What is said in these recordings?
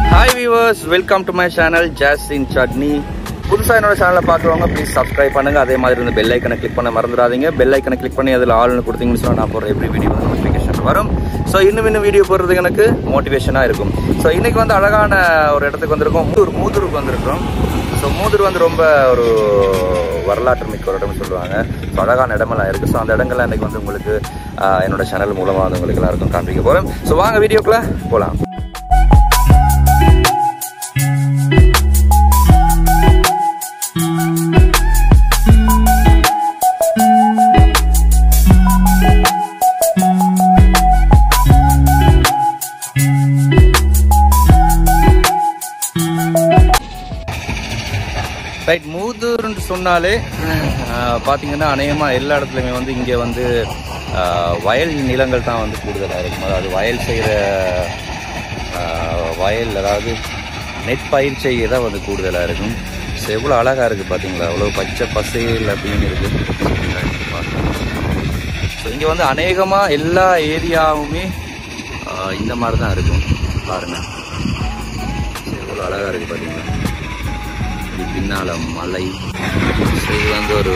hi viewers welcome to my channel Jazz in Chutney புதுசாக என்னோட சேனலை பார்க்குறவங்க ப்ளீஸ் சப்ஸ்கிரைப் பண்ணுங்க அதே மாதிரி இந்த பெல் ஐக்கனை கிளிக் பண்ண மறந்துடாதீங்க பெல் ஐக்கனை கிளிக் பண்ணி அதில் ஆள்னு கொடுத்தீங்கன்னு சொன்னால் நான் போடுற எவ்ரி வீடியோ வந்து நோட்டிஃபிகேஷன் வரும் ஸோ இன்னும் இன்னும் வீடியோ போடுறதுக்கு எனக்கு மோட்டிவேஷனாக இருக்கும் ஸோ இன்னைக்கு வந்து அழகான ஒரு இடத்துக்கு வந்திருக்கோம் மூதூர் மூதூருக்கு வந்திருக்கோம் ஸோ மூதூர் வந்து ரொம்ப ஒரு வரலாற்று மிக்க ஒரு இடம்னு சொல்லுவாங்க ஸோ அழகான இடமெல்லாம் இருக்குது ஸோ அந்த இடங்கள்லாம் இன்னைக்கு வந்து உங்களுக்கு ஆஹ், என்னோட சேனல் மூலமாக வந்து உங்களுக்கு எல்லாருக்கும் காண்பிக்க போகிறேன் ஸோ வாங்க வீடியோக்குள்ளே போகலாம் ரைட் மூதூர்னு சொன்னாலே ஆஹ், பார்த்தீங்கன்னா அநேகமாக எல்லா இடத்துலையுமே வந்து இங்கே வந்து ஆஹ், வயல் நிலங்கள் தான் வந்து கூடுதலாக இருக்கும் அதாவது வயல் செய்கிற வயல் அதாவது நெற்பயிர் செய்ய தான் வந்து கூடுதலாக இருக்கும் ஸோ எவ்வளோ அழகாக இருக்குது பார்த்தீங்களா அவ்வளோ பச்சை பசேல் அப்படின்னு இருக்குது ஸோ இங்கே வந்து அநேகமாக எல்லா ஏரியாவுமே ஆஹ், இந்த மாதிரி தான் இருக்கும் பாருங்கள் எவ்வளோ அழகாக இருக்குது பார்த்தீங்களா இது பின்னால மலை ஸோ இது வந்து ஒரு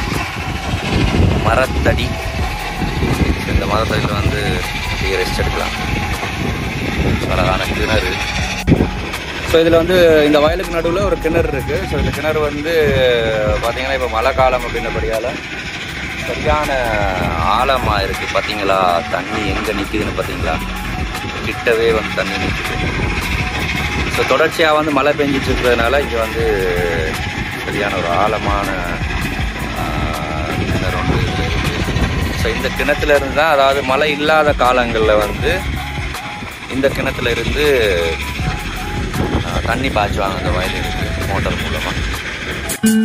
மரத்தடி So, இந்த மரத்தடியில் வந்து அப்படியே ரெஸ்ட் எடுக்கலாம் So, அழகான கிணறு ஸோ இதில் வந்து இந்த வயலுக்கு நடுவில் ஒரு கிணறு இருக்குது ஸோ இந்த கிணறு வந்து பார்த்தீங்கன்னா இப்போ மழை காலம் அப்படின்றபடியால் சரியான ஆழமாக இருக்குது பார்த்தீங்களா தண்ணி எங்கே நிற்குதுன்னு பார்த்தீங்களா கிட்டவே வந்து தண்ணி நிற்குது ஸோ தொடர்ச்சியாக வந்து மழை பெஞ்சிட்டு இருக்கிறதுனால இங்கே வந்து சரியான ஒரு ஆழமான ஆஹ், கிணறு ஒன்று ஸோ இந்த கிணத்துல இருந்து தான் அதாவது மழை இல்லாத காலங்களில் வந்து இந்த கிணத்துல இருந்து ஆஹ், தண்ணி பாய்ச்சுவாங்க அந்த வயலுக்கு மோட்டார் மூலமாக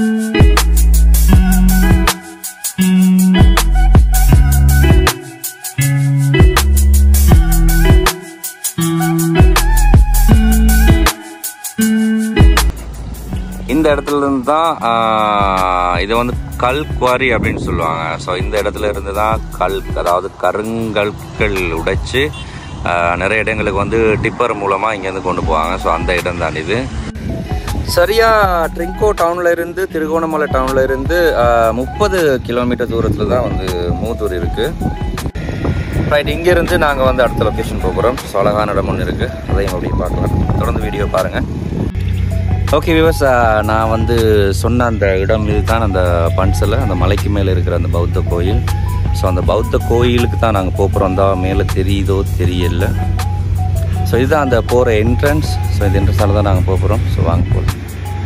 இந்த இடத்துல இருந்து தான் ஆஹ், இது வந்து கல் குவாரி அப்படின்னு சொல்லுவாங்க ஸோ இந்த இடத்துல இருந்து தான் கல் அதாவது கருங்கற்கள் உடைச்சு ஆஹ், நிறைய இடங்களுக்கு வந்து டிப்பர் மூலமாக இங்கேருந்து கொண்டு போவாங்க ஸோ அந்த இடம் தான் இது சரியா ட்ரிங்கோ டவுன்ல இருந்து திருகோணமலை டவுன்ல இருந்து முப்பது கிலோமீட்டர் தூரத்தில் தான் வந்து மூதூர் இருக்கு ரைட் இங்கேருந்து நாங்கள் வந்து அடுத்த லொக்கேஷன் போகிறோம் ஸோ அழகான இடம் ஒன்று இருக்குது அதையும் அப்படியே பார்க்கலாம் தொடர்ந்து வீடியோ பாருங்கள் ஓகே விவஸ் நான் வந்து சொன்ன அந்த இடம் இதுதான் அந்த பன்சலை அந்த மலைக்கு மேலே இருக்கிற அந்த பௌத்த கோயில் ஸோ அந்த பௌத்த கோயிலுக்கு தான் நாங்கள் போகிறோம் தான் மேலே தெரியுதோ தெரியல ஸோ இதுதான் அந்த போகிற என்ட்ரன்ஸ் ஸோ இந்த என்ட்ரன்ஸால் தான் நாங்கள் போகிறோம் ஸோ வாங்க போகலாம்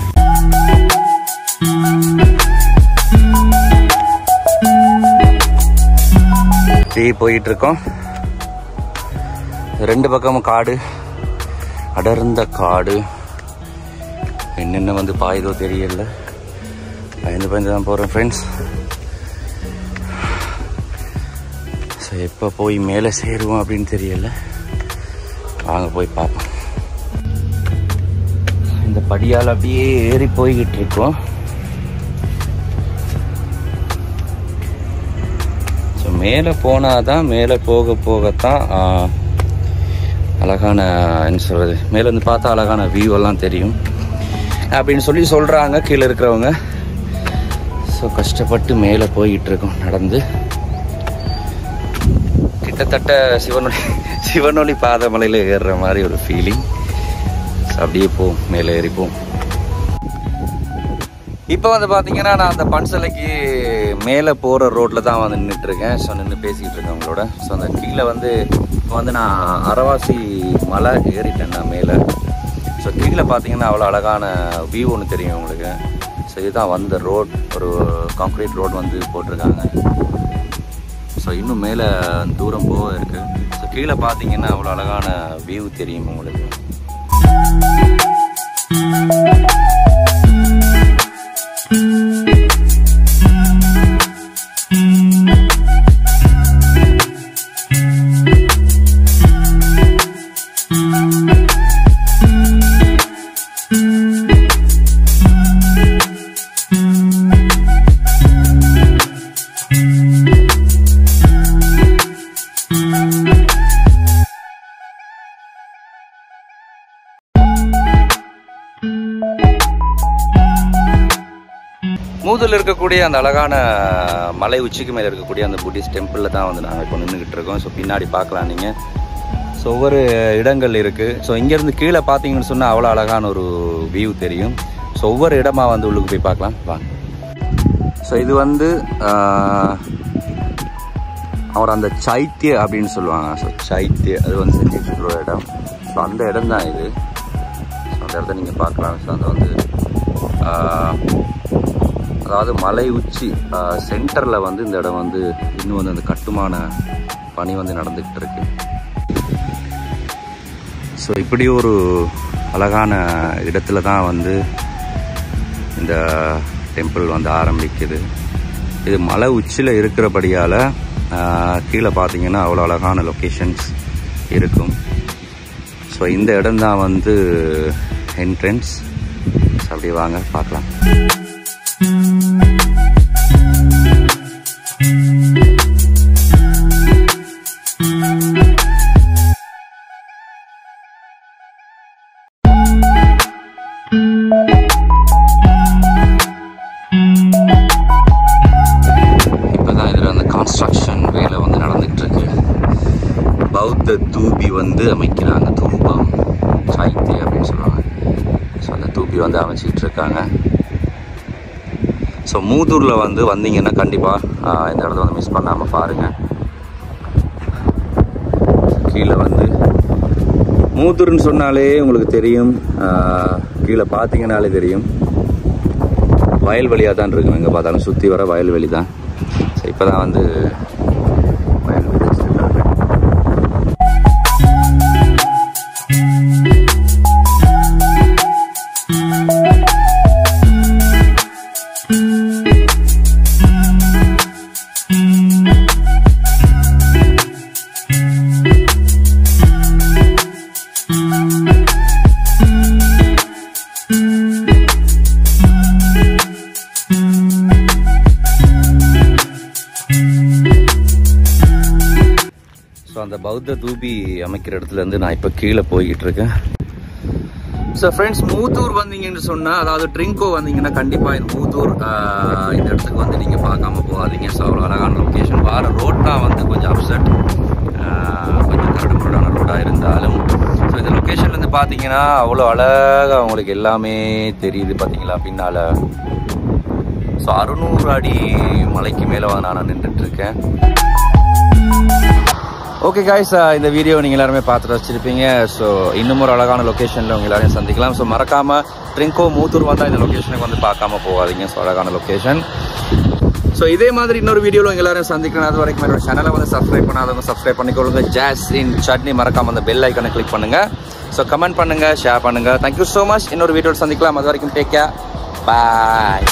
டீ போயிட்டு இருக்கோம் ரெண்டு பக்கமும் காடு அடர்ந்த காடு என்னென்ன வந்து பாயுதோ தெரியல பயந்து பயந்து தான் போகிறேன் ஃப்ரெண்ட்ஸ் ஸோ எப்போ போய் மேலே சேருவோம் அப்படின்னு தெரியல வாங்க போய் பார்ப்போம் இந்த படியால் அப்படியே ஏறி போய்கிட்டு இருக்கோம் ஸோ மேலே போனால் தான் மேலே போக போகத்தான் ஆ, அழகான என்ன சொல்கிறது மேலேருந்து பார்த்தா அழகான வியூ எல்லாம் தெரியும் அப்படின்னு சொல்லி சொல்கிறாங்க கீழே இருக்கிறவங்க ஸோ கஷ்டப்பட்டு மேலே போய்கிட்டு இருக்கோம் நடந்து கிட்டத்தட்ட சிவனொளி சிவனொளி பாதமலையில் ஏறுற மாதிரி ஒரு ஃபீலிங் அப்படியே போம் மேலே ஏறிப்போம் இப்போ வந்து பார்த்தீங்கன்னா நான் அந்த பன்சலைக்கு மேலே போகிற ரோட்டில் தான் வந்து நின்றுட்டு இருக்கேன் ஸோ நின்று பேசிக்கிட்டு இருக்கேன் உங்களோட ஸோ அந்த கீழே வந்து இப்போ வந்து நான் அரவாசி மலை ஏறிட்டேன் நான் மேலே ஸோ கீழே பார்த்தீங்கன்னா அவ்வளோ அழகான வியூ ஒன்று தெரியும் உங்களுக்கு ஸோ இதுதான் வந்த ரோட் ஒரு கான்க்ரீட் ரோட் வந்து போட்டிருக்காங்க ஸோ இன்னும் மேலே தூரம் போக இருக்குது ஸோ கீழே பார்த்தீங்கன்னா அவ்வளோ அழகான வியூ தெரியும் உங்களுக்கு மூதூரில் இருக்கக்கூடிய அந்த அழகான மலை உச்சிக்கு மேலே இருக்கக்கூடிய அந்த புத்திஸ்ட் டெம்பிளில் தான் வந்து நாங்கள் இப்போ நின்றுக்கிட்டு இருக்கோம் ஸோ பின்னாடி பார்க்கலாம் நீங்கள் ஸோ ஒவ்வொரு இடங்கள் இருக்குது ஸோ இங்கேருந்து கீழே பார்த்தீங்கன்னு சொன்னால் அவ்வளோ அழகான ஒரு வியூ தெரியும் ஸோ ஒவ்வொரு இடமா வந்து உள்ளுக்கு போய் பார்க்கலாம் வாங்க ஸோ இது வந்து ஆஹ், அவர் அந்த சைத்திய அப்படின்னு சொல்லுவாங்க ஸோ சைத்திய அது வந்து செஞ்சுட்டு இருக்கிற ஒரு இடம் ஸோ அந்த இடம் தான் இது ஸோ அந்த இடத்த நீங்கள் பார்க்கலாம் ஸோ அந்த வந்து ஆஹ், அதாவது மலை உச்சி சென்டரில் வந்து இந்த இடம் வந்து இன்னும் வந்து அந்த கட்டுமான பணி வந்து நடந்துக்கிட்டு இருக்கு ஸோ இப்படி ஒரு அழகான இடத்துல தான் வந்து இந்த டெம்பிள் வந்து ஆரம்பிக்குது இது மலை உச்சியில் இருக்கிறபடியால் கீழே பார்த்தீங்கன்னா அவ்வளோ அழகான லொக்கேஷன்ஸ் இருக்கும் ஸோ இந்த இடம் தான் வந்து என்ட்ரன்ஸ் அப்படி வாங்க பார்க்கலாம் இப்போதான் இதில் அந்த கன்ஸ்ட்ரக்ஷன் வேலை வந்து நடந்துகிட்டு இருக்கு பௌத்த தூபி வந்து அமைக்கிறாங்க தூபம் சாய்த்தி அப்படின்னு சொல்லுவாங்க ஸோ அந்த தூபி வந்து அமைச்சிக்கிட்டு இருக்காங்க ஸோ மூதூரில் வந்து வந்தீங்கன்னா கண்டிப்பாக இந்த இடத்த வந்து மிஸ் பண்ணாமல் பாருங்கள் கீழே வந்து மூதூர்னு சொன்னாலே உங்களுக்கு தெரியும் ஆஹ், கீழே பார்த்தீங்கனாலே தெரியும் வயல்வெளியாக தான் இருக்கும் எங்கே பார்த்தாலும் சுற்றி வர வயல்வெளி தான் ஸோ இப்போ தான் வந்து வயல் விதைச்சிருக்காங்க ஸோ அந்த பௌத்த தூபி அமைக்கிற இடத்துல இருந்து நான் இப்போ கீழே போய்கிட்டு இருக்கேன் ஸோ ஃப்ரெண்ட்ஸ் மூத்தூர் வந்தீங்கன்னு சொன்னால் அதாவது ட்ரிங்கோ வந்தீங்கன்னா கண்டிப்பாக இந்த மூத்தூர் ஆஹ், இந்த இடத்துக்கு வந்து நீங்கள் பார்க்காம போகாதீங்க ஸோ அவ்வளோ அழகான லொக்கேஷன் வார ரோட் தான் வந்து கொஞ்சம் அப்செட் கொஞ்சம் கரடு முரடான ரோடாக இருந்தாலும் ஸோ இந்த லொக்கேஷன்லேருந்து பார்த்தீங்கன்னா அவ்வளோ அழகாக உங்களுக்கு எல்லாமே தெரியுது பார்த்தீங்களா பின்னால் ஸோ அறுநூறு அடி மலைக்கு மேலே வந்து நான் நின்றுட்டு இருக்கேன் ஓகே காய்ஸ் இந்த வீடியோ நீங்கள் எல்லாருமே பார்த்துட்டு வச்சிருப்பீங்க ஸோ இன்னும் ஒரு அழகான லொக்கேஷனில் உங்க எல்லாரையும் சந்திக்கலாம் ஸோ மறக்காம ட்ரிங்கோ மூத்தூர் வந்தால் இந்த லொக்கேஷனுக்கு வந்து பார்க்காம போகாதீங்க ஸோ அழகான லொக்கேஷன் ஸோ இதே மாதிரி இன்னொரு வீடியோவில் உங்க எல்லாரும் சந்திக்கணும் அது வரைக்கும் என்னோட சேனலை வந்து சப்ஸ்கிரைப் பண்ணாதவங்க சப்ஸ்கிரைப் பண்ணிக்கொள்ளுங்க ஜாஸ் இன் சட்னி மறக்காம அந்த பெல் ஐக்கனை கிளிக் பண்ணுங்க ஸோ கமெண்ட் பண்ணுங்க ஷேர் பண்ணுங்க தேங்க்யூ ஸோ மச் இன்னொரு வீடியோவில் சந்திக்கலாம் அது வரைக்கும் டேக் கேர் பாய்